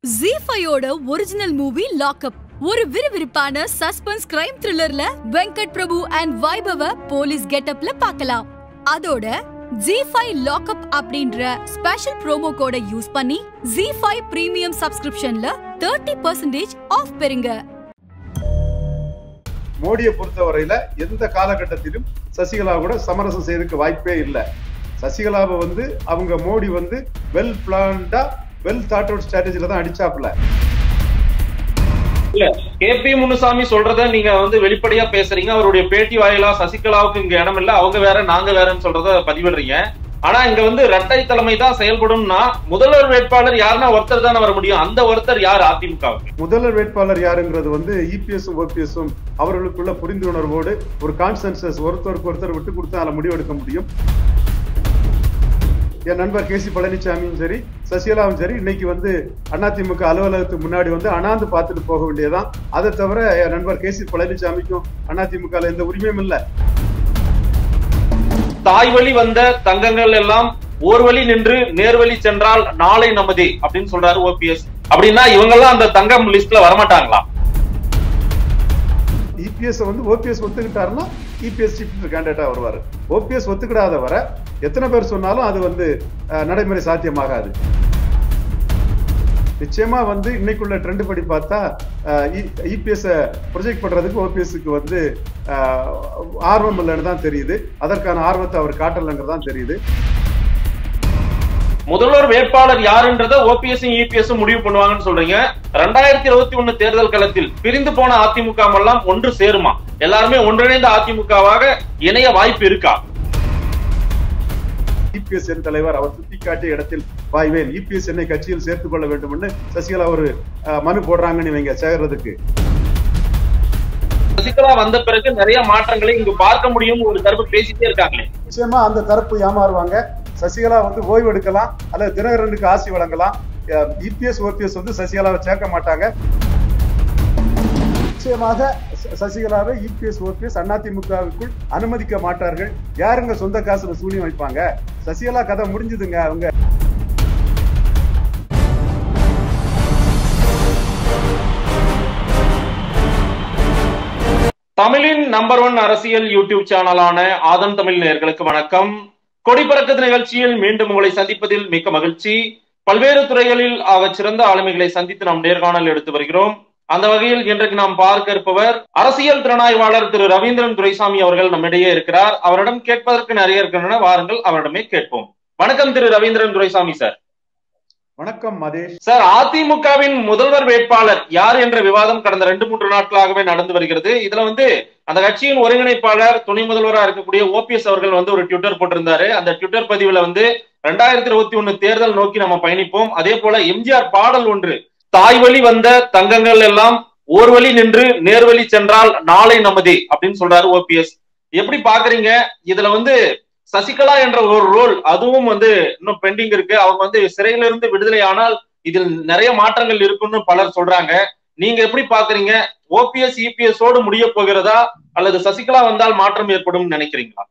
G ஃபைவோட original movie Lockup ஒரு விறுவிறுப்பான சஸ்பென்ஸ் கிரைம் த்ரில்லர்ல வெங்கட் பிரபு அண்ட் வைபவ போலீஸ் கெட்டப்ல பார்க்கலாம் அதோட ஜி ஃபைவ் லாக்அப் அப்படின்ற ஸ்பெஷல் ப்ரோமோ கோட யூஸ் பண்ணி ஜி ஃபைவ் பிரீமியம் சப்ஸ்கிரிப்ஷன்ல தேர்ட்டி பர்சன்டேஜ் ஆஃப் பெறுங்க மோடியை பொறுத்தவரையில எந்த காலகட்டத்திலும் சசிகலா கூட சமரசம் செய்யறதுக்கு வாய்ப்பே இல்லை சசிகலாவை வந்து அவங்க மோடி வந்து வெல் பிளான்டா வெல் தாட் அவுட் ஸ்ட்ராட்டஜில தான் அடிச்சாப்ல இல்ல கே பி முனுசாமி சொல்றத நீங்க வந்து வெளிப்படையா பேசுறீங்க அவருடைய பேட்டி வாயிலா சசிகலாவுக்கு இங்க இடம் இல்ல அவங்க வேற நாங்க வேறன்னு சொல்றத பதிவிடுறீங்க ஆனா இங்க வந்து இரட்டை தலைமை தான் செயல்படும்னா முதல்வர் வேட்பாளர் யாருன்னா ஒருத்தர் தானே வர முடியும் அந்த ஒருத்தர் யார் அதிமுகவுக்கு முதல்வர் வேட்பாளர் யாருங்கிறது வந்து இபிஎஸும் ஓபிஎஸும் அவர்களுக்குள்ள புரிந்துணர்வோடு ஒரு கான்சென்சஸ் ஒருத்தருக்கு ஒருத்தர் விட்டு கொடுத்து அதில் முடிவெடுக்க முடியும் என் நண்பர் கே சி பழனிசாமியும் சரி சசிகலாவும் சரி இன்னைக்கு வந்து அதிமுக அலுவலகத்துக்கு முன்னாடி வந்து அனாந்து பார்த்துட்டு போக வேண்டியதுதான் அதை தவிர என் நண்பர் கே சி பழனிசாமிக்கும் அதிமுக எந்த உரிமையும் இல்லை தாய் வழி வந்த தங்கங்கள் எல்லாம் ஓர் வழி நின்று நேர்வழி சென்றால் நாளை நமதே அப்படின்னு சொல்றாரு ஓபிஎஸ் அப்படின்னா இவங்க எல்லாம் அந்த தங்கம் லிஸ்ட்ல வரமாட்டாங்களா இபிஎஸ் வந்து ஓபிஎஸ் ஒத்துக்கிட்டாருன்னா இபிஎஸ் சீஃப் கேண்டிடேட்டா வருவார் ஓபிஎஸ் ஒத்துக்கிடாத வர எத்தனை பேர் சொன்னாலும் அது வந்து அஹ், நடைமுறை சாத்தியமாகாது நிச்சயமா வந்து இன்னைக்குள்ள ட்ரெண்ட் படி பார்த்தா இபிஎஸ் ப்ரொஜெக்ட் பண்றதுக்கு ஓபிஎஸ்க்கு வந்து அஹ், ஆர்வம் இல்லைன்னு தான் தெரியுது அதற்கான ஆர்வத்தை அவர் காட்டலைங்கிறது தான் தெரியுது முதல்வர் வேட்பாளர் யாருன்றத ஓபிஎஸ் இபிஎஸ் முடிவு பண்ணுவாங்கன்னு சொல்றீங்க ரெண்டாயிரத்தி இருபத்தி ஒண்ணு தேர்தல் களத்தில் பிரிந்து போன அதிமுக எல்லாம் ஒன்று சேருமா எல்லாருமே ஒன்றிணைந்த அதிமுகவாக இணைய வாய்ப்பு இருக்கா இபிஎஸ் என் தலைவர் அவர் சுட்டிக்காட்டிய இடத்தில் பாய்வேன் இபிஎஸ் என்னை கட்சியில் சேர்த்துக் கொள்ள வேண்டும் என்று சசிகலா ஒரு அஹ், மனு போடுறாங்கன்னு இவங்க சேர்றதுக்கு சசிகலா வந்த பிறகு நிறைய மாற்றங்களை இங்கு பார்க்க முடியும் ஒரு தரப்பு பேசிட்டே இருக்காங்களே நிச்சயமா அந்த தரப்பு ஏமாறுவாங்க சசிகலா வந்து ஓய்வு எடுக்கலாம் அல்லது தினகரனுக்கு ஆசி வழங்கலாம் இபிஎஸ் ஓபிஎஸ் வந்து சசிகலாவை சேர்க்க மாட்டாங்க நிச்சயமாக ச- சசிகலாவை இபிஎஸ் ஓபிஎஸ் அதிமுகவுக்குள் அனுமதிக்க மாட்டார்கள் யாருங்க சொந்த காசுல சூனியம் வைப்பாங்க சசிகலா கதை முடிஞ்சதுங்க அவங்க தமிழின் நம்பர் ஒன் அரசியல் யூடியூப் சேனலான ஆதன் தமிழ் நேயர்களுக்கு வணக்கம் கொடி பறக்குது நிகழ்ச்சியில் மீண்டும் உங்களை சந்திப்பதில் மிக்க மகிழ்ச்சி பல்வேறு துறைகளில் ஆகச் சிறந்த ஆளுமைகளை சந்தித்து நாம் நேர்காணல் எடுத்து வருகிறோம் அந்த வகையில் இன்றைக்கு நாம் பார்க்க இருப்பவர் அரசியல் திறனாய்வாளர் திரு ரவீந்திரன் துரைசாமி அவர்கள் நம்மிடையே இருக்கிறார் அவரிடம் கேட்பதற்கு நிறைய இருக்கின்றன வாருங்கள் அவரிடமே கேட்போம் வணக்கம் திரு ரவீந்திரன் துரைசாமி சார் வணக்கம் மதேஷ் சார் அதிமுகவின் முதல்வர் வேட்பாளர் யார் என்ற விவாதம் கடந்த ரெண்டு மூன்று நாட்களாகவே நடந்து வருகிறது இதுல வந்து அந்த கட்சியின் ஒருங்கிணைப்பாளர் துணை முதல்வராக இருக்கக்கூடிய ஓபிஎஸ் அவர்கள் வந்து ஒரு ட்விட்டர் போட்டிருந்தாரு அந்த ட்விட்டர் பதிவுல வந்து ரெண்டாயிரத்தி இருபத்தி ஒண்ணு தேர்தல் நோக்கி நம்ம பயணிப்போம் அதே போல எம்ஜிஆர் பாடல் ஒன்று தாய் வழி வந்த தங்கங்கள் எல்லாம் ஓர் வழி நின்று நேர்வழி சென்றால் நாளை நமதே அப்படின்னு சொல்றாரு ஓபிஎஸ் எப்படி பாக்குறீங்க இதுல வந்து சசிகலா என்ற ஒரு ரோல் அதுவும் வந்து இன்னும் பெண்டிங் இருக்கு அவங்க வந்து சிறையில இருந்து விடுதலை ஆனால் இதில் நிறைய மாற்றங்கள் இருக்குன்னு பலர் சொல்றாங்க நீங்க எப்படி பாக்குறீங்க ஓபிஎஸ் இபிஎஸ் ஓடு முடிய போகிறதா அல்லது சசிகலா வந்தால் மாற்றம் ஏற்படும் நினைக்கிறீங்களா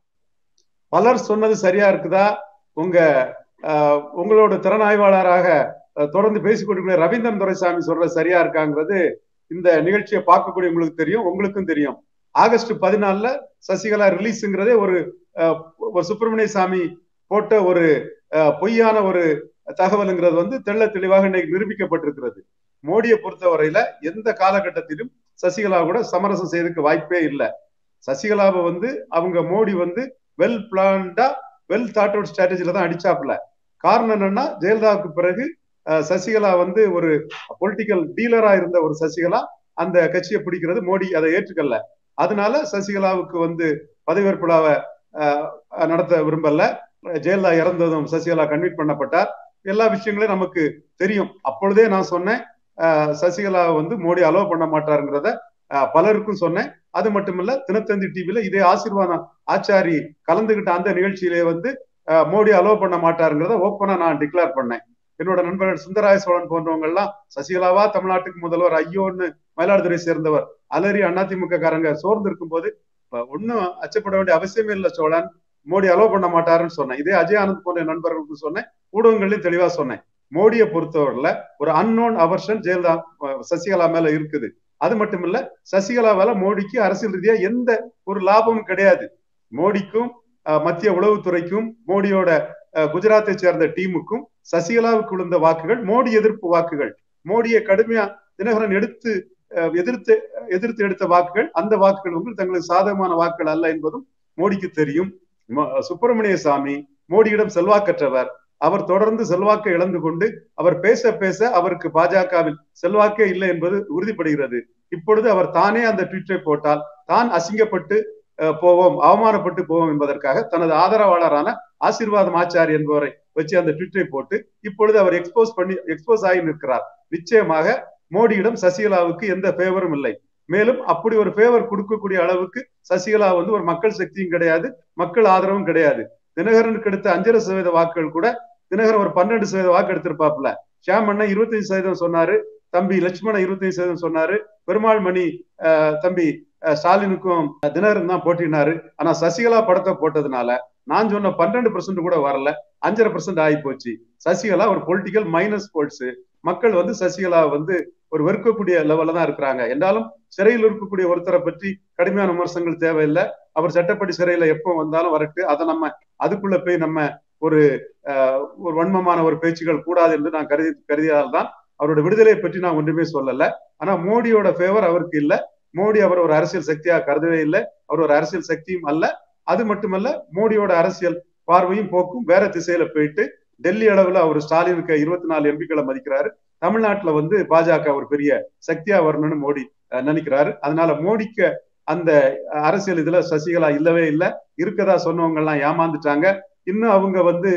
பலர் சொன்னது சரியா இருக்குதா உங்க அஹ், உங்களோட திறனாய்வாளராக அஹ், தொடர்ந்து பேசிக் கொண்டிருக்கிற ரவீந்திரன் துரைசாமி சொல்றது சரியா இருக்காங்கிறது இந்த நிகழ்ச்சியை பார்க்கக்கூடிய உங்களுக்கு தெரியும் உங்களுக்கும் தெரியும் ஆகஸ்ட் பதினாலுல சசிகலா ரிலீஸ்ங்கிறதே ஒரு அஹ், ஒரு சுப்பிரமணிய சாமி போட்ட ஒரு அஹ், பொய்யான ஒரு தகவலுங்கிறது வந்து தெள்ள தெளிவாக இன்னைக்கு நிரூபிக்கப்பட்டிருக்கிறது மோடியை பொறுத்தவரையில எந்த காலகட்டத்திலும் சசிகலா கூட சமரசம் செய்யறதுக்கு வாய்ப்பே இல்லை சசிகலாவை வந்து அவங்க மோடி வந்து வெல் பிளான்டா வெல் தாட் அவுட் ஸ்ட்ராட்டஜில தான் அடிச்சாப்ல காரணம் என்னன்னா ஜெயலலிதாவுக்கு பிறகு அஹ், சசிகலா வந்து ஒரு பொலிட்டிக்கல் டீலரா இருந்த ஒரு சசிகலா அந்த கட்சியை பிடிக்கிறது மோடி அதை ஏற்றுக்கல அதனால சசிகலாவுக்கு வந்து பதவியேற்பு விழாவை அஹ், நடத்த விரும்பல ஜெயலலிதா இறந்ததும் சசிகலா கன்வீட் பண்ணப்பட்டார் எல்லா விஷயங்களையும் நமக்கு தெரியும் அப்பொழுதே நான் சொன்னேன் அஹ், சசிகலாவை வந்து மோடி அலோவ் பண்ண மாட்டாருங்கிறத அஹ், பலருக்கும் சொன்னேன் அது மட்டுமல்ல தினத்தந்தி டிவில இதே ஆசீர்வாதம் ஆச்சாரி கலந்துகிட்ட அந்த நிகழ்ச்சியிலே வந்து அஹ், மோடி அலோவ் பண்ண மாட்டாருங்கிறத ஓப்பனா நான் டிக்ளேர் பண்ணேன் என்னோட நண்பர்கள் சுந்தராய சோழன் போன்றவங்க எல்லாம் சசிகலாவா தமிழ்நாட்டுக்கு முதல்வர் ஐயோன்னு மயிலாடுதுறை சேர்ந்தவர் அலறி அதிமுக காரங்க சோர்ந்து இருக்கும்போது இப்ப ஒண்ணும் அச்சப்பட வேண்டிய அவசியமே இல்லை சோழன் மோடி அலோவ் பண்ண மாட்டாருன்னு சொன்னேன் இதே அஜய் ஆனந்த் போன்ற நண்பர்களுக்கு சொன்னேன் ஊடகங்களையும் தெளிவா சொன்னேன் மோடியை பொறுத்தவரையில ஒரு அன்னோன் அவர்ஷன் ஜெயலலிதா சசிகலா மேல இருக்குது அது மட்டும் இல்ல சசிகலாவால மோடிக்கு அரசியல் ரீதியா எந்த ஒரு லாபமும் கிடையாது மோடிக்கும் மத்திய உளவுத்துறைக்கும் மோடியோட குஜராத்தை சேர்ந்த டீமுக்கும் சசிகலாவுக்கு விழுந்த வாக்குகள் மோடி எதிர்ப்பு வாக்குகள் மோடியை கடுமையா தினகரன் எடுத்து எதிர்த்து எதிர்த்து எடுத்த வாக்குகள் அந்த வாக்குகள் வந்து தங்களுக்கு சாதகமான வாக்குகள் அல்ல என்பதும் மோடிக்கு தெரியும் சுப்பிரமணிய சாமி மோடியிடம் செல்வாக்கற்றவர் அவர் தொடர்ந்து செல்வாக்கை இழந்து கொண்டு அவர் பேச பேச அவருக்கு பாஜகவில் செல்வாக்கே இல்லை என்பது உறுதிப்படுகிறது இப்பொழுது அவர் தானே அந்த ட்வீட்டை போட்டால் தான் அசிங்கப்பட்டு போவோம் அவமானப்பட்டு போவோம் என்பதற்காக தனது ஆதரவாளரான ஆசீர்வாதம் ஆச்சாரி என்பவரை வச்சு அந்த ட்விட்டரை போட்டு இப்பொழுது அவர் எக்ஸ்போஸ் பண்ணி எக்ஸ்போஸ் ஆகி நிற்கிறார் நிச்சயமாக மோடியிடம் சசிகலாவுக்கு எந்த ஃபேவரும் இல்லை மேலும் அப்படி ஒரு ஃபேவர் கொடுக்கக்கூடிய அளவுக்கு சசிகலா வந்து ஒரு மக்கள் சக்தியும் கிடையாது மக்கள் ஆதரவும் கிடையாது தினகரனுக்கு எடுத்த அஞ்சரை சதவீத வாக்குகள் கூட தினகரன் ஒரு பன்னெண்டு சதவீத வாக்கு எடுத்திருப்பாப்ல ஷியாம் அண்ணன் இருபத்தஞ்சு சதவீதம் சொன்னாரு தம்பி லட்சுமணன் இருபத்தஞ்சு சதவீதம் சொன்னாரு பெருமாள் மணி தம்பி ஸ்டாலினுக்கும் தினகரன் தான் போட்டினாரு ஆனா சசிகலா படத்தை போட்டதுனால நான் சொன்ன பன்னெண்டு பர்சன்ட் கூட வரல அஞ்சரை பர்சன்ட் ஆகி போச்சு சசிகலா ஒரு பொலிட்டிக்கல் மைனஸ் போல்ஸ் மக்கள் வந்து சசிகலா வந்து ஒரு வெறுக்கக்கூடிய லெவல்ல தான் இருக்கிறாங்க என்றாலும் சிறையில் இருக்கக்கூடிய ஒருத்தரை பற்றி கடுமையான விமர்சனங்கள் தேவையில்லை அவர் சட்டப்படி சிறையில எப்போ வந்தாலும் வரட்டு அதை நம்ம அதுக்குள்ள போய் நம்ம ஒரு ஒரு வன்மமான ஒரு பேச்சுகள் கூடாது என்று நான் கருதி கருதியால்தான் அவரோட விடுதலையை பற்றி நான் ஒன்றுமே சொல்லல ஆனா மோடியோட ஃபேவர் அவருக்கு இல்ல மோடி அவர் ஒரு அரசியல் சக்தியா கருதவே இல்லை அவர் ஒரு அரசியல் சக்தியும் அல்ல அது மட்டுமல்ல மோடியோட அரசியல் பார்வையும் போக்கும் வேற திசையில போயிட்டு டெல்லி அளவுல அவர் ஸ்டாலினுக்கு இருபத்தி நாலு எம்பிக்களை மதிக்கிறாரு தமிழ்நாட்டுல வந்து பாஜக ஒரு பெரிய சக்தியா வரணும்னு மோடி நினைக்கிறாரு அதனால மோடிக்கு அந்த அரசியல் இதுல சசிகலா இல்லவே இல்லை இருக்கதா சொன்னவங்க எல்லாம் ஏமாந்துட்டாங்க இன்னும் அவங்க வந்து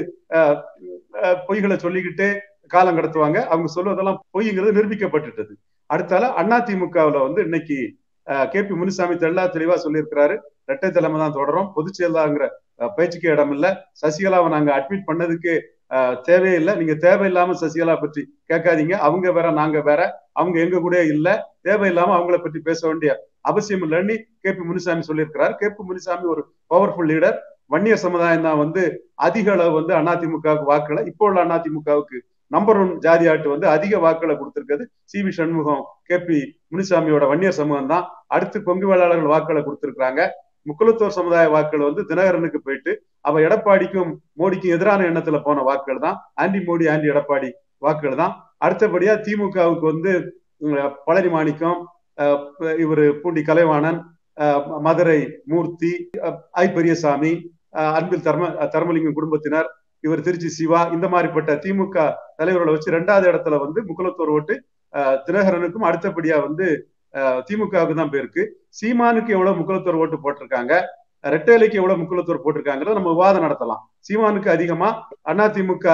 பொய்களை சொல்லிக்கிட்டே காலம் கடத்துவாங்க அவங்க சொல்வதெல்லாம் பொய்ங்கிறது நிரூபிக்கப்பட்டுட்டது அடுத்தால அதிமுகவுல வந்து இன்னைக்கு கே பி முனுசாமி தெள்ளா தெளிவா சொல்லியிருக்கிறாரு இரட்டை தலைமை தான் தொடரும் பொதுச் செயலாங்கிற பேச்சுக்கு இடம் இல்ல சசிகலாவை நாங்க அட்மிட் பண்ணதுக்கு தேவையில்லை நீங்க தேவையில்லாம சசிகலா பற்றி கேட்காதீங்க அவங்க வேற நாங்க வேற அவங்க எங்க கூட இல்ல தேவையில்லாம அவங்கள பற்றி பேச வேண்டிய அவசியம் இல்லைன்னு கே பி முனுசாமி சொல்லியிருக்கிறார் கே பி முனுசாமி ஒரு பவர்ஃபுல் லீடர் வன்னியர் சமுதாயம் தான் வந்து அதிக அளவு வந்து அதிமுகவுக்கு வாக்குகளை இப்போ உள்ள அதிமுகவுக்கு நம்பர் ஒன் ஜாதியாட்டு வந்து அதிக வாக்குகளை கொடுத்திருக்கிறது சி வி சண்முகம் கே பி முனிசாமியோட வன்னியர் சமூகம் தான் அடுத்து கொங்கு வேளாளர்கள் வாக்குகளை கொடுத்திருக்கிறாங்க முக்குலத்தோர் சமுதாய வாக்குகள் வந்து தினகரனுக்கு போயிட்டு அவ எடப்பாடிக்கும் மோடிக்கும் எதிரான எண்ணத்துல போன வாக்குகள் தான் ஆண்டி மோடி ஆண்டி எடப்பாடி வாக்குகள் தான் அடுத்தபடியா திமுகவுக்கு வந்து பழனி மாணிக்கம் இவர் பூண்டி கலைவாணன் மதுரை மூர்த்தி ஐ பெரியசாமி அன்பில் தர்ம தர்மலிங்கம் குடும்பத்தினர் இவர் திருச்சி சிவா இந்த மாதிரிப்பட்ட திமுக தலைவர்களை வச்சு ரெண்டாவது இடத்துல வந்து முக்குலத்தோர் ஓட்டு தினகரனுக்கும் அடுத்தபடியா வந்து திமுகவுக்கு தான் போயிருக்கு சீமானுக்கு எவ்வளவு முக்குலத்தோர் ஓட்டு போட்டிருக்காங்க ரெட்டேலைக்கு எவ்வளவு முக்குலத்தோர் போட்டிருக்காங்கிறத நம்ம விவாதம் நடத்தலாம் சீமானுக்கு அதிகமா அதிமுக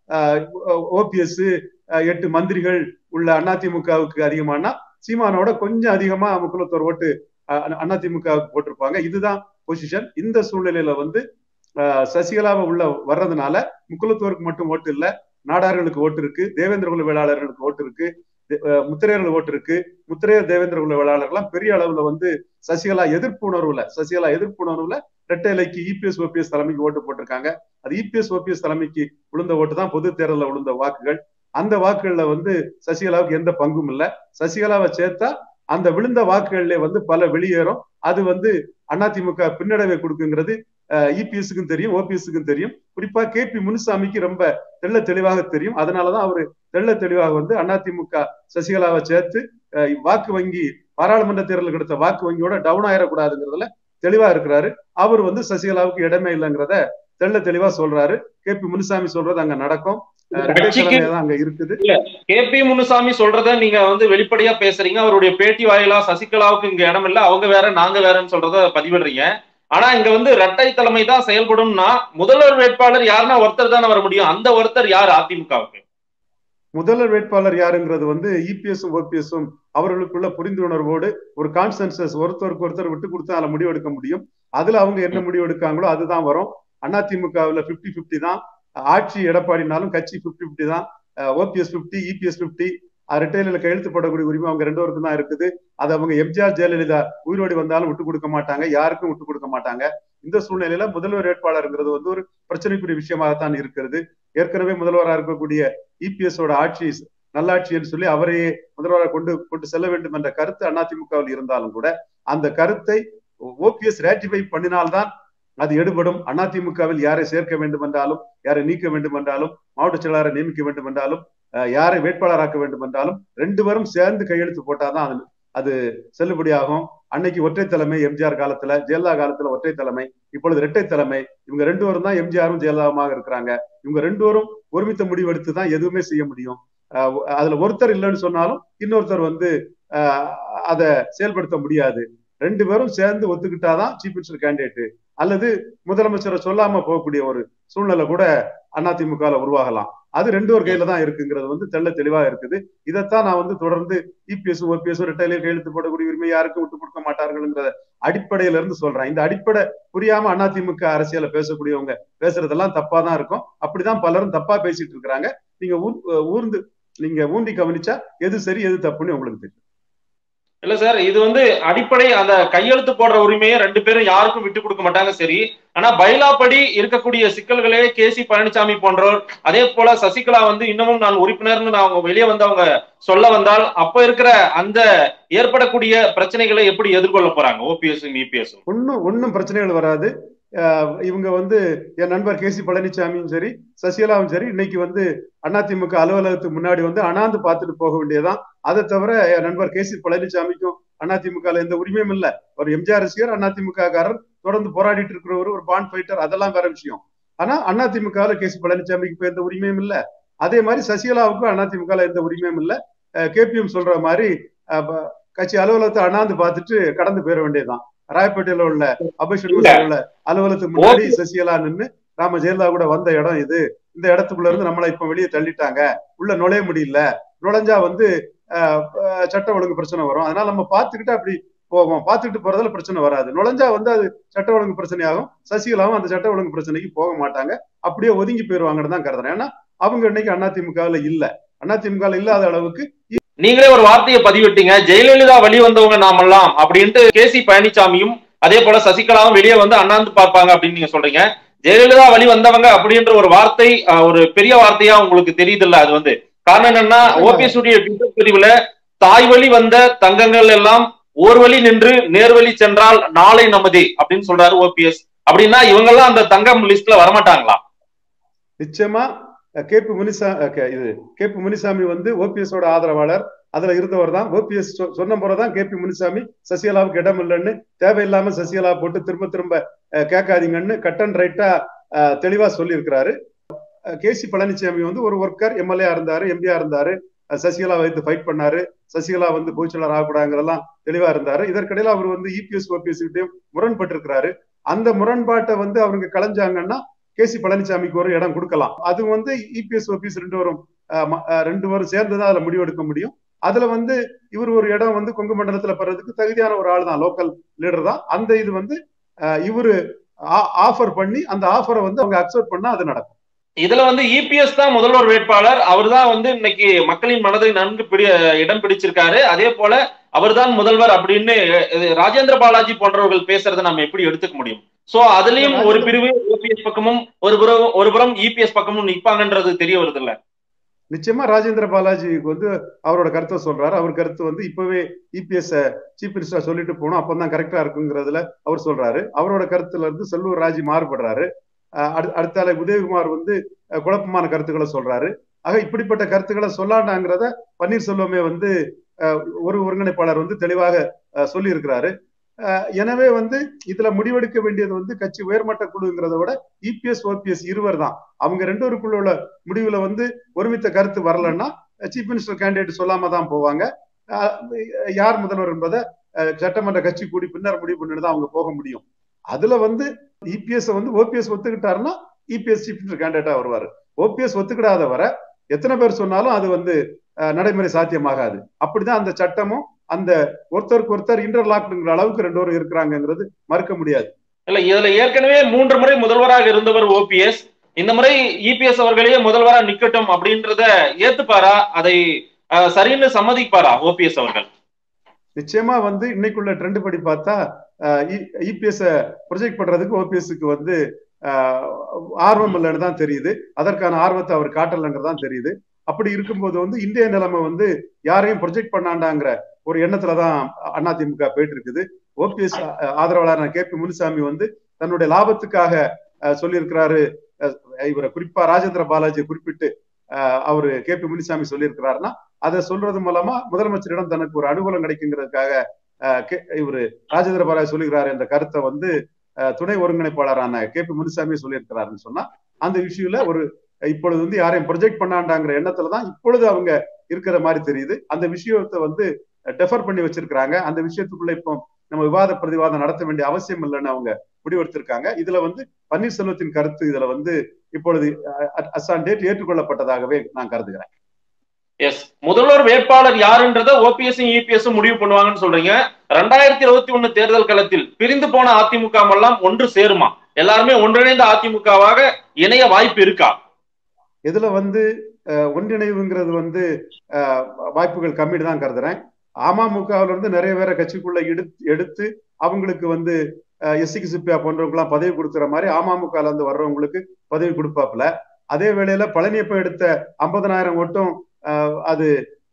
ஓபிஎஸ் எட்டு மந்திரிகள் உள்ள அதிமுகவுக்கு அதிகமானா சீமானோட கொஞ்சம் அதிகமா முக்குலத்தோர் ஓட்டு அதிமுகவுக்கு போட்டிருப்பாங்க இதுதான் பொசிஷன் இந்த சூழ்நிலையில வந்து சசிகலாவை உள்ள வர்றதுனால முக்குலத்தோருக்கு மட்டும் ஓட்டு இல்ல நாடார்களுக்கு ஓட்டு இருக்கு தேவேந்திர குல வேளாளர்களுக்கு ஓட்டு இருக்கு முத்திரையர்கள் ஓட்டு இருக்கு முத்திரையர் தேவேந்திர குல வேளாளர்கள்லாம் பெரிய அளவுல வந்து சசிகலா எதிர்ப்பு உணர்வுல சசிகலா எதிர்ப்பு உணர்வுல ரெட்டை இலைக்கு இபிஎஸ் ஓபிஎஸ் தலைமைக்கு ஓட்டு போட்டிருக்காங்க அது இபிஎஸ் ஓபிஎஸ் தலைமைக்கு விழுந்த ஓட்டு தான் பொது தேர்தலில் விழுந்த வாக்குகள் அந்த வாக்குகள்ல வந்து சசிகலாவுக்கு எந்த பங்கும் இல்லை சசிகலாவை சேர்த்தா அந்த விழுந்த வாக்குகள்ல வந்து பல வெளியேறும் அது வந்து அதிமுக பின்னடைவை கொடுக்குங்கிறது இபிஎஸ்க்கும் தெரியும் ஓபிஎஸ்க்கும் தெரியும் குறிப்பா கே பி முனுசாமிக்கு ரொம்ப தெள்ள தெளிவாக தெரியும் அதனாலதான் அவரு தெள்ள தெளிவாக வந்து அதிமுக சசிகலாவை சேர்த்து வாக்கு வங்கி பாராளுமன்ற தேர்தலுக்கு எடுத்த வாக்கு வங்கியோட டவுன் ஆயிடக்கூடாதுங்கிறதுல தெளிவா இருக்கிறாரு அவர் வந்து சசிகலாவுக்கு இடமே இல்லைங்கிறத தெள்ள தெளிவா சொல்றாரு கே பி முனுசாமி சொல்றது அங்க நடக்கும் அங்க இருக்குது கே பி முனுசாமி சொல்றத நீங்க வந்து வெளிப்படையா பேசுறீங்க அவருடைய பேட்டி வாயிலா சசிகலாவுக்கு இங்க இடம் இல்ல அவங்க வேற நாங்க வேறன்னு சொல்றத பதிவிடுறீங்க ஆனா இங்க வந்து இரட்டை தலைமை தான் செயல்படும்னா முதல்வர் வேட்பாளர் யாருன்னா ஒருத்தர் தானே வர முடியும் அந்த ஒருத்தர் யார் அதிமுகவுக்கு முதல்வர் வேட்பாளர் யாருங்கிறது வந்து இபிஎஸும் ஓபிஎஸும் அவர்களுக்குள்ள புரிந்துணர்வோடு ஒரு கான்சென்சஸ் ஒருத்தருக்கு ஒருத்தர் விட்டு கொடுத்து அதில் முடிவெடுக்க முடியும் அதுல அவங்க என்ன முடிவு எடுக்காங்களோ அதுதான் வரும் அதிமுகவுல பிப்டி பிப்டி தான் ஆட்சி எடப்பாடினாலும் கட்சி பிப்டி பிப்டி தான் ஓபிஎஸ் பிப்டி இபிஎஸ் பிப்டி ரிட்டைலில் கையெழுத்து போடக்கூடிய உரிமை அவங்க ரெண்டு பேருக்கும் தான் இருக்குது அது அவங்க எம்ஜிஆர் ஜெயலலிதா உயிரோடி வந்தாலும் விட்டு கொடுக்க மாட்டாங்க யாருக்கும் விட்டு கொடுக்க மாட்டாங்க இந்த சூழ்நிலையில முதல்வர் வேட்பாளருங்கிறது வந்து ஒரு பிரச்சனைக்குரிய விஷயமாகத்தான் இருக்கிறது ஏற்கனவே முதல்வராக இருக்கக்கூடிய இபிஎஸ் ஓட ஆட்சி நல்லாட்சி என்று சொல்லி அவரையே முதல்வராக கொண்டு கொண்டு செல்ல வேண்டும் என்ற கருத்து அதிமுகவில் இருந்தாலும் கூட அந்த கருத்தை ஓபிஎஸ் ரேட்டிஃபை பண்ணினால்தான் அது எடுபடும் அதிமுகவில் யாரை சேர்க்க வேண்டும் என்றாலும் யாரை நீக்க வேண்டும் என்றாலும் மாவட்ட செயலாளரை நியமிக்க வேண்டும் என்றாலும் யாரை வேட்பாளராக்க வேண்டும் என்றாலும் ரெண்டு பேரும் சேர்ந்து கையெழுத்து போட்டாதான் அது அது செல்லுபடியாகும் அன்னைக்கு ஒற்றை தலைமை எம்ஜிஆர் காலத்துல ஜெயலலிதா காலத்துல ஒற்றை தலைமை இப்பொழுது இரட்டை தலைமை இவங்க ரெண்டு பேரும் தான் எம்ஜிஆரும் ஜெயலலிதாவுமாக இருக்கிறாங்க இவங்க ரெண்டு பேரும் ஒருமித்த முடிவெடுத்து தான் எதுவுமே செய்ய முடியும் அதுல ஒருத்தர் இல்லைன்னு சொன்னாலும் இன்னொருத்தர் வந்து அதை செயல்படுத்த முடியாது ரெண்டு பேரும் சேர்ந்து ஒத்துக்கிட்டாதான் சீஃப் மினிஸ்டர் கேண்டிடேட் அல்லது முதலமைச்சரை சொல்லாம போகக்கூடிய ஒரு சூழ்நிலை கூட அதிமுக உருவாகலாம் அது ரெண்டு ஒரு கையில தான் இருக்குங்கிறது வந்து தெள்ள தெளிவா இருக்குது இதைத்தான் நான் வந்து தொடர்ந்து இபிஎஸ் ஓபிஎஸ் ரெட்டையில கையெழுத்து போடக்கூடிய உரிமை யாருக்கும் விட்டு கொடுக்க மாட்டார்கள்ங்கிற அடிப்படையில இருந்து சொல்றேன் இந்த அடிப்படை புரியாம அதிமுக அரசியல பேசக்கூடியவங்க பேசுறதெல்லாம் தப்பா தான் இருக்கும் அப்படிதான் பலரும் தப்பா பேசிட்டு இருக்கிறாங்க நீங்க ஊர்ந்து நீங்க ஊந்தி கவனிச்சா எது சரி எது தப்புன்னு உங்களுக்கு தெரியும் இல்ல சார் இது வந்து அடிப்படை அந்த கையெழுத்து போடுற உரிமையை ரெண்டு பேரும் யாருக்கும் விட்டு கொடுக்க மாட்டாங்க சரி ஆனா பைலாப்படி இருக்கக்கூடிய சிக்கல்களே கே சி பழனிசாமி போன்றோர் அதே போல சசிகலா வந்து இன்னமும் நான் உறுப்பினர்னு நான் வெளியே வந்து அவங்க சொல்ல வந்தால் அப்ப இருக்கிற அந்த ஏற்படக்கூடிய பிரச்சனைகளை எப்படி எதிர்கொள்ள போறாங்க ஓபிஎஸ் இபிஎஸ் ஒன்னும் ஒன்னும் பிரச்சனைகள் வராது இவங்க வந்து என் நண்பர் கே சி பழனிசாமியும் சரி சசிகலாவும் சரி இன்னைக்கு வந்து அதிமுக அலுவலகத்துக்கு முன்னாடி வந்து அனாந்து பார்த்துட்டு போக வேண்டியதான் அதை தவிர என் நண்பர் கே சி பழனிசாமிக்கும் அதிமுக எந்த உரிமையும் இல்ல ஒரு எம்ஜிஆர் ரசிகர் அதிமுக காரர் தொடர்ந்து போராடிட்டு இருக்கிறவர் ஒரு பாண்ட் ஃபைட்டர் அதெல்லாம் வேற விஷயம் ஆனா அதிமுக கே சி பழனிசாமிக்கு இப்ப எந்த உரிமையும் இல்ல அதே மாதிரி சசிகலாவுக்கும் அதிமுக எந்த உரிமையும் இல்ல கேபிஎம் சொல்ற மாதிரி கட்சி அலுவலகத்தை அண்ணாந்து பார்த்துட்டு கடந்து போயிட வேண்டியதுதான் ராயப்பேட்டையில உள்ள அபிஷேக் உள்ள அலுவலகத்துக்கு முன்னாடி சசிகலா நின்று ராம ஜெயலலிதா கூட வந்த இடம் இது இந்த இடத்துக்குள்ள இருந்து நம்மளை இப்ப வெளியே தள்ளிட்டாங்க உள்ள நுழைய முடியல நுழைஞ்சா வந்து சட்ட ஒழுங்கு பிரச்சனை வரும் அதனால நம்ம பார்த்துக்கிட்டு அப்படி போவோம் பார்த்துக்கிட்டு போறதுல பிரச்சனை வராது நுழைஞ்சா வந்து அது சட்ட ஒழுங்கு பிரச்சனையாகும் சசிகலாவும் அந்த சட்ட ஒழுங்கு பிரச்சனைக்கு போக மாட்டாங்க அப்படியே ஒதுங்கி போயிருவாங்கன்னு தான் கருதுறேன் ஏன்னா அவங்க இன்னைக்கு அதிமுகவில் இல்ல அதிமுக இல்லாத அளவுக்கு நீங்களே ஒரு வார்த்தையை பதிவிட்டீங்க ஜெயலலிதா வழி வந்தவங்க நாமெல்லாம் அப்படின்ட்டு கே சி பழனிசாமியும் அதே போல சசிகலாவும் வெளியே வந்து அண்ணாந்து பார்ப்பாங்க அப்படின்னு நீங்க சொல்றீங்க ஜெயலலிதா வழி வந்தவங்க அப்படின்ற ஒரு வார்த்தை ஒரு பெரிய வார்த்தையா உங்களுக்கு தெரியுது இல்ல அது வந்து காரணம் என்னன்னா ஓபிஎஸ் உடைய ட்விட்டர் பதிவுல தாய் வழி வந்த தங்கங்கள் எல்லாம் ஓர் வழி நின்று நேர்வழி சென்றால் நாளை நமதே அப்படின்னு சொல்றாரு ஓபிஎஸ் அப்படின்னா இவங்க எல்லாம் அந்த தங்கம் லிஸ்ட்ல வரமாட்டாங்களா நிச்சயமா கே பி முனிசா இது கே பி முனிசாமி வந்து ஓபிஎஸ் ஓட ஆதரவாளர் அதுல இருந்தவர் தான் ஓபிஎஸ் சொன்ன போறதான் கே பி முனிசாமி சசிகலாவுக்கு இடம் இல்லைன்னு தேவையில்லாம சசிகலா போட்டு திரும்ப திரும்ப கேட்காதீங்கன்னு கட் அண்ட் ரைட்டா தெளிவா சொல்லி இருக்கிறாரு கே சி பழனிசாமி வந்து ஒரு ஒர்க்கர் எம்எல்ஏ இருந்தாரு எம்பியா இருந்தாரு சசிகலா வைத்து ஃபைட் பண்ணாரு சசிகலா வந்து பொதுச்செயலர் ஆகக்கூடாங்கிறதெல்லாம் தெளிவா இருந்தாரு இதற்கிடையில அவர் வந்து இபிஎஸ் ஓபிஎஸ் கிட்டையும் முரண்பட்டு இருக்கிறாரு அந்த முரண்பாட்டை வந்து அவங்க கலைஞ்சாங்கன்னா கே சி பழனிசாமிக்கு ஒரு இடம் கொடுக்கலாம் அது வந்து இபிஎஸ் ஓபிஎஸ் ரெண்டு வரும் ரெண்டு பேரும் சேர்ந்து தான் அதுல முடிவெடுக்க முடியும் அதுல வந்து இவர் ஒரு இடம் வந்து கொங்கு மண்டலத்துல பெறதுக்கு தகுதியான ஒரு ஆள் தான் லோக்கல் லீடர் தான் அந்த இது வந்து இவரு ஆஃபர் பண்ணி அந்த ஆஃபரை வந்து அவங்க அக்செப்ட் பண்ணா அது நடக்கும் இதுல வந்து இபிஎஸ் தான் முதல்வர் வேட்பாளர் அவர் தான் வந்து இன்னைக்கு மக்களின் மனதை நன்கு பிடி இடம் பிடிச்சிருக்காரு அதே போல அவர் தான் முதல்வர் அப்படின்னு ராஜேந்திர பாலாஜி போன்றவர்கள் பேசுறதை நம்ம எப்படி எடுத்துக்க முடியும் சோ அதுலயும் ஒரு பிரிவு ஓபிஎஸ் பக்கமும் ஒரு புறம் ஒரு புறம் இபிஎஸ் பக்கமும் நிற்பாங்கன்றது தெரிய வருது இல்ல நிச்சயமா ராஜேந்திர பாலாஜிக்கு வந்து அவரோட கருத்தை சொல்றாரு அவர் கருத்து வந்து இப்பவே இபிஎஸ் சீஃப் மினிஸ்டர் சொல்லிட்டு போனோம் அப்பதான் கரெக்டா இருக்குங்கிறதுல அவர் சொல்றாரு அவரோட கருத்துல இருந்து செல்லூர் ராஜி மாறுபடுறாரு அடுத்தால உதயகுமார் வந்து குழப்பமான கருத்துக்களை சொல்றாரு ஆக இப்படிப்பட்ட கருத்துக்களை சொல்லாண்டாங்கிறத பன்னீர்செல்வமே வந்து ஒரு ஒருங்கிணைப்பாளர் வந்து தெளிவாக சொல்லி இருக்கிறாரு எனவே வந்து இதுல முடிவெடுக்க வேண்டியது வந்து கட்சி உயர்மட்ட குழுங்கிறத விட இபிஎஸ் ஓபிஎஸ் இருவர் தான் அவங்க ரெண்டு பேருக்குள்ள உள்ள முடிவுல வந்து ஒருமித்த கருத்து வரலன்னா சீஃப் மினிஸ்டர் கேண்டிடேட் சொல்லாம தான் போவாங்க யார் முதல்வர் என்பதை சட்டமன்ற கட்சி கூடி பின்னர் முடிவு பண்ணிட்டு தான் அவங்க போக முடியும் அதுல வந்து இபிஎஸ் வந்து ஓபிஎஸ் ஒத்துக்கிட்டாருன்னா இபிஎஸ் சீஃப் மினிஸ்டர் கேண்டிடேட்டா வருவாரு ஓபிஎஸ் ஒத்துக்கிடாத வர எத்தனை பேர் சொன்னாலும் அது வந்து நடைமுறை சாத்தியமாகாது அப்படிதான் அந்த சட்டமும் அந்த ஒருத்தருக்கு ஒருத்தர் இன்டர்லாக்டுங்கிற அளவுக்கு ரெண்டு பேரும் இருக்கிறாங்கிறது மறுக்க முடியாது இல்ல இதுல ஏற்கனவே மூன்று முறை முதல்வராக இருந்தவர் ஓபிஎஸ் இந்த முறை இபிஎஸ் அவர்களே முதல்வரா நிக்கட்டும் அப்படின்றத ஏத்துப்பாரா அதை சரின்னு சம்மதிப்பாரா ஓபிஎஸ் அவர்கள் நிச்சயமா வந்து இன்னைக்குள்ள ட்ரெண்ட் படி பார்த்தா இபிஎஸ் ப்ரொஜெக்ட் பண்றதுக்கு ஓபிஎஸ்க்கு வந்து ஆர்வம் இல்லைன்னு தான் தெரியுது அதற்கான ஆர்வத்தை அவர் காட்டலைங்கிறது தான் தெரியுது அப்படி இருக்கும்போது வந்து இந்திய நிலைமை வந்து யாரையும் ப்ரொஜெக்ட் பண்ணாண்டாங்கிற ஒரு எண்ணத்துல தான் அதிமுக போயிட்டு இருக்குது ஓபிஎஸ் ஆதரவாளர் கே பி முனுசாமி வந்து தன்னுடைய லாபத்துக்காக சொல்லியிருக்கிறாரு இவரை குறிப்பா ராஜேந்திர பாலாஜி குறிப்பிட்டு அவரு கே பி முனிசாமி சொல்லியிருக்கிறாருன்னா அதை சொல்றது மூலமா முதலமைச்சரிடம் தனக்கு ஒரு அனுகூலம் கிடைக்குங்கிறதுக்காக இவரு ராஜேந்திர பாலாஜி சொல்லுகிறார் என்ற கருத்தை வந்து துணை ஒருங்கிணைப்பாளரான கே பி முனிசாமி சொல்லியிருக்கிறாருன்னு சொன்னா அந்த விஷயம்ல ஒரு இப்பொழுது வந்து யாரையும் ப்ரொஜெக்ட் பண்ணாண்டாங்கிற எண்ணத்துல தான் இப்பொழுது அவங்க இருக்கிற மாதிரி தெரியுது அந்த விஷயத்தை வந்து டெஃபர் பண்ணி வச்சிருக்கிறாங்க அந்த விஷயத்துக்குள்ள இப்போ நம்ம விவாத பிரதிவாதம் நடத்த வேண்டிய அவசியம் இல்லைன்னு அவங்க முடிவெடுத்திருக்காங்க இதுல வந்து பன்னீர்செல்வத்தின் கருத்து இதுல வந்து இப்பொழுது அசான் டேட் ஏற்றுக்கொள்ளப்பட்டதாகவே நான் கருதுகிறேன் எஸ் முதல்வர் வேட்பாளர் யாருன்றத ஓபிஎஸ் இபிஎஸ் முடிவு பண்ணுவாங்கன்னு சொல்றீங்க ரெண்டாயிரத்தி இருபத்தி ஒண்ணு தேர்தல் களத்தில் பிரிந்து போன அதிமுக எல்லாம் ஒன்று சேருமா எல்லாருமே ஒன்றிணைந்த அதிமுகவாக இணைய வாய்ப்பு இருக்கா இதுல வந்து ஒன்றிணைவுங்கிறது வந்து வாய்ப்புகள் கம்மிட்டு தான் கருதுறேன் அமமுகவுல இருந்து நிறைய பேரை கட்சிக்குள்ள எடுத்து எடுத்து அவங்களுக்கு வந்து எஸ்சிக்கு சிப்பியா போன்றவங்களாம் பதவி கொடுக்குற மாதிரி அமமுகல இருந்து வர்றவங்களுக்கு பதவி கொடுப்பாப்புல அதே வேளையில பழனியப்ப எடுத்த ஐம்பதனாயிரம் ஓட்டும் அது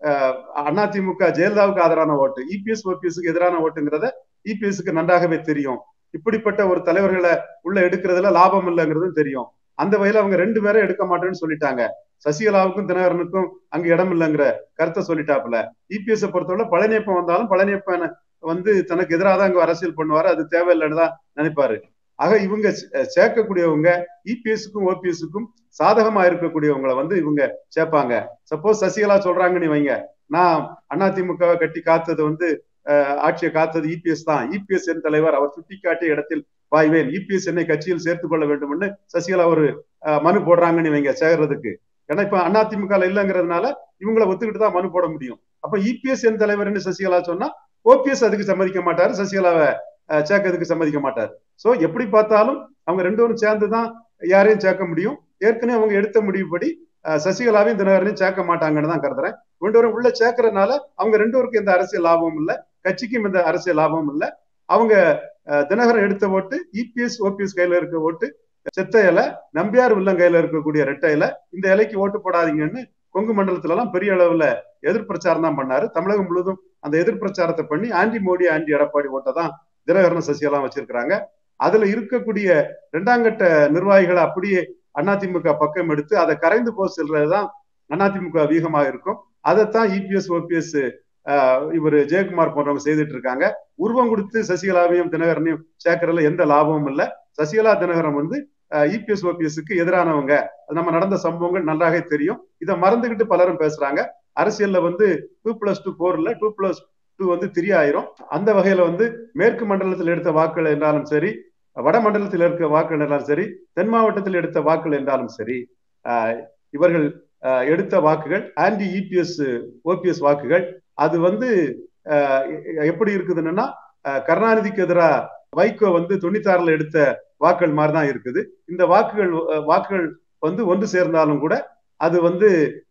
அதிமுக ஜெயலலிதாவுக்கு ஆதரவான ஓட்டு இபிஎஸ் ஓபிஎஸ்க்கு எதிரான ஓட்டுங்கிறத இபிஎஸ்க்கு நன்றாகவே தெரியும் இப்படிப்பட்ட ஒரு தலைவர்களை உள்ள எடுக்கிறதுல லாபம் இல்லைங்கிறதும் தெரியும் அந்த வகையில அவங்க ரெண்டு பேரும் எடுக்க மாட்டேன்னு சொல்லிட்டாங்க சசிகலாவுக்கும் தினகரனுக்கும் அங்க இடம் இல்லைங்கிற கருத்தை சொல்லிட்டாப்புல இபிஎஸ் பொறுத்தவரை பழனியப்பன் வந்தாலும் பழனியப்பன் வந்து தனக்கு எதிராக தான் இங்க அரசியல் பண்ணுவாரு அது தேவையில்லைன்னு தான் நினைப்பாரு ஆக இவங்க சேர்க்கக்கூடியவங்க இபிஎஸ்க்கும் ஓபிஎஸ்க்கும் சாதகமா இருக்கக்கூடியவங்களை வந்து இவங்க சேர்ப்பாங்க சப்போஸ் சசிகலா சொல்றாங்கன்னு வைங்க நான் அதிமுக கட்டி காத்தது வந்து ஆட்சியை காத்தது இபிஎஸ் தான் இபிஎஸ் என் தலைவர் அவர் சுட்டிக்காட்டிய இடத்தில் பாய்வேன் இபிஎஸ் என்னை கட்சியில் சேர்த்துக் கொள்ள வேண்டும்னு சசிகலா ஒரு மனு போடுறாங்கன்னு வைங்க சேர்றதுக்கு ஏன்னா இப்ப அதிமுக இல்லைங்கிறதுனால இவங்களை ஒத்துக்கிட்டு தான் மனு போட முடியும் அப்ப இபிஎஸ் என் தலைவர்னு சசிகலா சொன்னா ஓபிஎஸ் அதுக்கு சம்மதிக்க மாட்டாரு சசிகலாவை சேர்க்கறதுக்கு சம்மதிக்க மாட்டாரு சோ எப்படி பார்த்தாலும் அவங்க ரெண்டு பேரும் சேர்ந்துதான் யாரையும் சேர்க்க முடியும் ஏற்கனவே அவங்க எடுத்த முடிவுபடி சசிகலாவையும் தினகரனையும் சேர்க்க மாட்டாங்கன்னு தான் கருதுறேன் ரெண்டு பேரும் உள்ள சேர்க்கறதுனால அவங்க ரெண்டு பேருக்கும் எந்த அரசியல் லாபமும் இல்லை கட்சிக்கும் எந்த அரசியல் லாபமும் இல்லை அவங்க தினகரன் எடுத்த ஓட்டு இபிஎஸ் ஓபிஎஸ் கையில இருக்க ஓட்டு செத்த இலை நம்பியார் வில்லம் கையில இருக்கக்கூடிய ரெட்டை இலை இந்த இலைக்கு ஓட்டு போடாதீங்கன்னு கொங்கு மண்டலத்துல எல்லாம் பெரிய அளவுல எதிர்பிரச்சாரம் தான் பண்ணாரு தமிழகம் முழுவதும் அந்த எதிர்பிரச்சாரத்தை பண்ணி ஆண்டி மோடி ஆண்டி எடப்பாடி ஓட்டை தான் தினகரன் சசிகலாம் வச்சிருக்கிறாங்க அதுல இருக்கக்கூடிய இரண்டாம் கட்ட நிர்வாகிகளை அப்படியே அதிமுக பக்கம் எடுத்து அதை கரைந்து போக செல்றதுதான் அதிமுக வீகமாக இருக்கும் அதைத்தான் இபிஎஸ் ஓபிஎஸ் இவர் ஜெயக்குமார் போன்றவங்க செய்துட்டு இருக்காங்க உருவம் கொடுத்து சசிகலாவையும் தினகரனையும் சேர்க்கறதுல எந்த லாபமும் இல்லை சசிகலா தினகரன் வந்து இபிஎஸ் ஓபிஎஸ்க்கு எதிரானவங்க நம்ம நடந்த சம்பவங்கள் நன்றாக தெரியும் இதை மறந்துகிட்டு பலரும் பேசுறாங்க அரசியல்ல வந்து டூ பிளஸ் டூ போர் இல்ல டூ பிளஸ் டூ வந்து த்ரீ ஆயிரும் அந்த வகையில வந்து மேற்கு மண்டலத்தில் எடுத்த வாக்குகள் என்றாலும் சரி வட மண்டலத்தில் இருக்க வாக்குகள் என்றாலும் சரி தென் மாவட்டத்தில் எடுத்த வாக்குகள் என்றாலும் சரி இவர்கள் எடுத்த வாக்குகள் ஆன்டி இபிஎஸ் ஓபிஎஸ் வாக்குகள் அது வந்து எப்படி இருக்குதுன்னா கருணாநிதிக்கு எதிராக வைகோ வந்து தொண்ணூத்தாறுல எடுத்த வாக்குகள் மாதிரி தான் இருக்குது இந்த வாக்குகள் வாக்குகள் வந்து ஒன்று சேர்ந்தாலும் கூட அது வந்து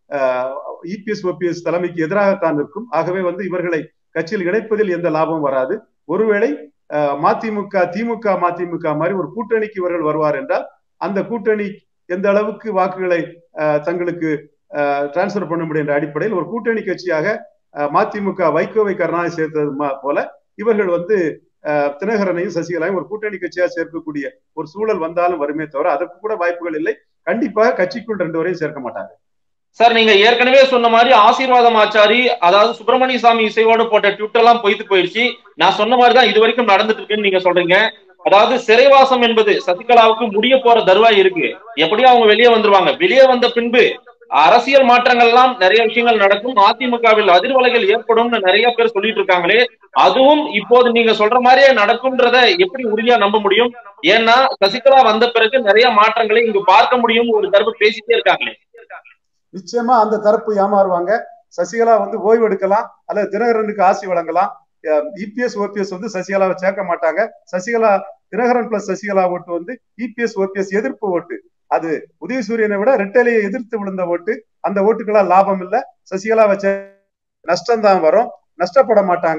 இபிஎஸ் ஓபிஎஸ் தலைமைக்கு எதிராகத்தான் இருக்கும் ஆகவே வந்து இவர்களை கட்சியில் இணைப்பதில் எந்த லாபமும் வராது ஒருவேளை மதிமுக திமுக மதிமுக மாதிரி ஒரு கூட்டணிக்கு இவர்கள் வருவார் என்றால் அந்த கூட்டணி எந்த அளவுக்கு வாக்குகளை தங்களுக்கு டிரான்ஸ்பர் பண்ண முடியும் என்ற அடிப்படையில் ஒரு கூட்டணி கட்சியாக மதிமுக வைகோவை கருணாநிதி சேர்த்தது போல இவர்கள் வந்து தினகரனையும் சசிகலாவையும் ஒரு கூட்டணி கட்சியா சேர்க்கக்கூடிய ஒரு சூழல் வந்தாலும் வருமே தவிர அதற்கு கூட வாய்ப்புகள் இல்லை கண்டிப்பாக கட்சிக்குள் ரெண்டு வரையும் சேர்க்க மாட்டாங்க சார் நீங்க ஏற்கனவே சொன்ன மாதிரி ஆசீர்வாதம் ஆச்சாரி அதாவது சுப்பிரமணிய சாமி இசையோடு போட்ட ட்விட் எல்லாம் பொய்த்து போயிடுச்சு நான் சொன்ன மாதிரி தான் இது வரைக்கும் நடந்துட்டு இருக்குன்னு நீங்க சொல்றீங்க அதாவது சிறைவாசம் என்பது சசிகலாவுக்கு முடிய போற தருவாய் இருக்கு எப்படியும் அவங்க வெளியே வந்துருவாங்க வெளியே வந்த பின்பு அரசியல் மாற்றங்கள் எல்லாம் நிறைய விஷயங்கள் நடக்கும் அதிமுகவில் அதிர்வலைகள் ஏற்படும் நிறைய பேர் சொல்லிட்டு இருக்காங்களே அதுவும் இப்போது நீங்க சொல்ற மாதிரியே நடக்கும்ன்றத எப்படி உறுதியா நம்ப முடியும் ஏன்னா சசிகலா வந்த பிறகு நிறைய மாற்றங்களை இங்கு பார்க்க முடியும் ஒரு தரப்பு பேசிட்டே இருக்காங்களே நிச்சயமா அந்த தரப்பு ஏமாறுவாங்க சசிகலா வந்து ஓய்வு எடுக்கலாம் அல்லது தினகரனுக்கு ஆசி வழங்கலாம் இபிஎஸ் ஓபிஎஸ் வந்து சசிகலாவை சேர்க்க மாட்டாங்க சசிகலா தினகரன் பிளஸ் சசிகலா ஓட்டு வந்து இபிஎஸ் ஓபிஎஸ் எதிர்ப்பு ஓட்டு அது உதயசூரியனை விட ரெட்டலையை எதிர்த்து விழுந்த ஓட்டு அந்த ஓட்டுக்கெல்லாம் லாபம் இல்ல சசிகலா வச்ச நஷ்டம் தான் வரும் நஷ்டப்பட மாட்டாங்க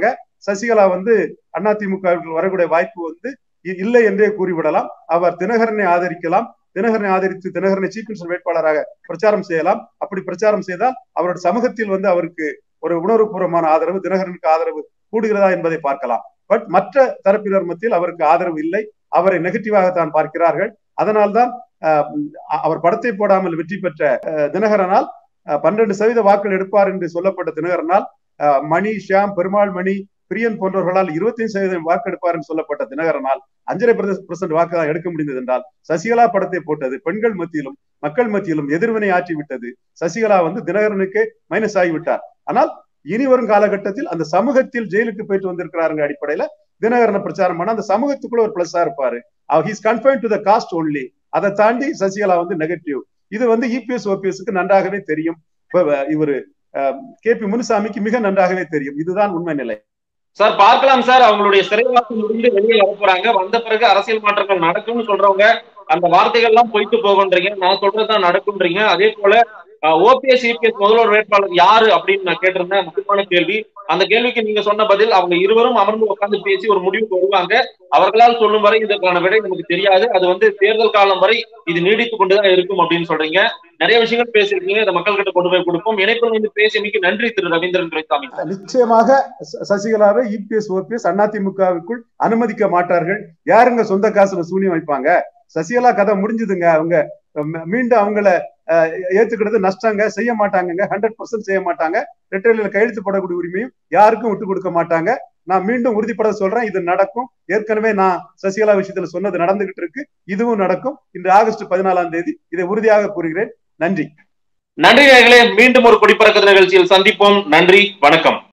சசிகலா வந்து அதிமுக வரக்கூடிய வாய்ப்பு வந்து இ- இல்லை என்றே கூறிவிடலாம் அவர் தினகரனை ஆதரிக்கலாம் தினகரனை ஆதரித்து தினகரனை சீஃப் மினிஸ்டர் வேட்பாளராக பிரச்சாரம் செய்யலாம் அப்படி பிரச்சாரம் செய்தால் அவரோட சமூகத்தில் வந்து அவருக்கு ஒரு உணர்வுபூர்வமான ஆதரவு தினகரனுக்கு ஆதரவு கூடுகிறதா என்பதை பார்க்கலாம் பட் மற்ற தரப்பினர் மத்தியில் அவருக்கு ஆதரவு இல்லை அவரை நெகட்டிவாக தான் பார்க்கிறார்கள் அதனால்தான் அஹ், அவர் படத்தை போடாமல் வெற்றி பெற்ற அஹ், தினகரனால் பன்னெண்டு சதவீத வாக்குகள் எடுப்பார் என்று சொல்லப்பட்ட தினகரனால் அஹ், மணி ஷியாம் பெருமாள் மணி பிரியன் போன்றவர்களால் இருபத்தைந்து சதவீதம் வாக்கு எடுப்பார் என்று சொல்லப்பட்ட தினகரனால் அஞ்சரை பெர்சன்ட் வாக்கு தான் எடுக்க முடிந்தது என்றால் சசிகலா படத்தை போட்டது பெண்கள் மத்தியிலும் மக்கள் மத்தியிலும் எதிர்வினை ஆற்றி விட்டது சசிகலா வந்து தினகரனுக்கு மைனஸ் ஆகிவிட்டார் ஆனால் இனி வரும் காலகட்டத்தில் அந்த சமூகத்தில் ஜெயிலுக்கு போயிட்டு வந்திருக்கிறாருங்க அடிப்படையில தினகரனை பிரச்சாரம் பண்ண அந்த சமூகத்துக்குள்ள ஒரு பிளஸ்ஸா இருப்பாரு he's confine to the caste only அதை தாண்டி சசிகலா வந்து நெகட்டிவ் இது வந்து இபிஎஸ் ஓபிஎஸ்க்கு நன்றாகவே தெரியும் இவர் கே பி முனுசாமிக்கு மிக நன்றாகவே தெரியும் இதுதான் உண்மை நிலை சார் பார்க்கலாம் சார் அவங்களுடைய சிறைவாசம் முடிந்து வெளியே வர போறாங்க வந்த பிறகு அரசியல் மாற்றங்கள் நடக்கும்னு சொல்றவங்க அந்த வார்த்தைகள் எல்லாம் பொய்த்து போகுன்றீங்க நான் சொல்றதுதான் நடக்கும்ன்றீங்க அதே போல ஓபிஎஸ் இபிஎஸ் முதல்வர் வேட்பாளர் யாரு அப்படின்னு நான் கேட்டிருந்தேன் முக்கியமான கேள்வி அந்த கேள்விக்கு நீங்க சொன்ன பதில் அவங்க இருவரும் அமர்ந்து உட்கார்ந்து பேசி ஒரு முடிவுக்கு வருவாங்க அவர்களால் சொல்லும் வரை இதற்கான விடை நமக்கு தெரியாது அது வந்து தேர்தல் காலம் வரை இது நீடித்துக் கொண்டுதான் இருக்கும் அப்படின்னு சொல்றீங்க நிறைய விஷயங்கள் பேசியிருக்கீங்க இதை மக்கள் கிட்ட கொண்டு போய் கொடுப்போம் இணைப்பில் வந்து பேசியமைக்கு நன்றி திரு ரவீந்திரன் துரைசாமி நிச்சயமாக ச- சசிகலாவை இபிஎஸ் ஓபிஎஸ் அதிமுகவுக்குள் அனுமதிக்க மாட்டார்கள் யாருங்க சொந்த காசுல சூனியம் வைப்பாங்க சசிகலா கதை முடிஞ்சதுங்க அவங்க ம- மீண்டும் அவங்கள அஹ், ஏத்துக்கிறது நஷ்டங்க செய்ய மாட்டாங்கங்க ஹண்ட்ரட் பர்சன்ட் செய்ய மாட்டாங்க ரெட்டரில கையெழுத்து போடக்கூடிய உரிமையும் யாருக்கும் விட்டு கொடுக்க மாட்டாங்க நான் மீண்டும் உறுதிப்பட சொல்றேன் இது நடக்கும் ஏற்கனவே நான் சசிகலா விஷயத்துல சொன்னது நடந்துகிட்டு இருக்கு இதுவும் நடக்கும் இன்று ஆகஸ்ட் பதினாலாம் தேதி இதை உறுதியாக கூறுகிறேன் நன்றி நன்றி நேயர்களே மீண்டும் ஒரு குடிப்பறக்க நிகழ்ச்சியில் சந்திப்போம் நன்றி வணக்கம்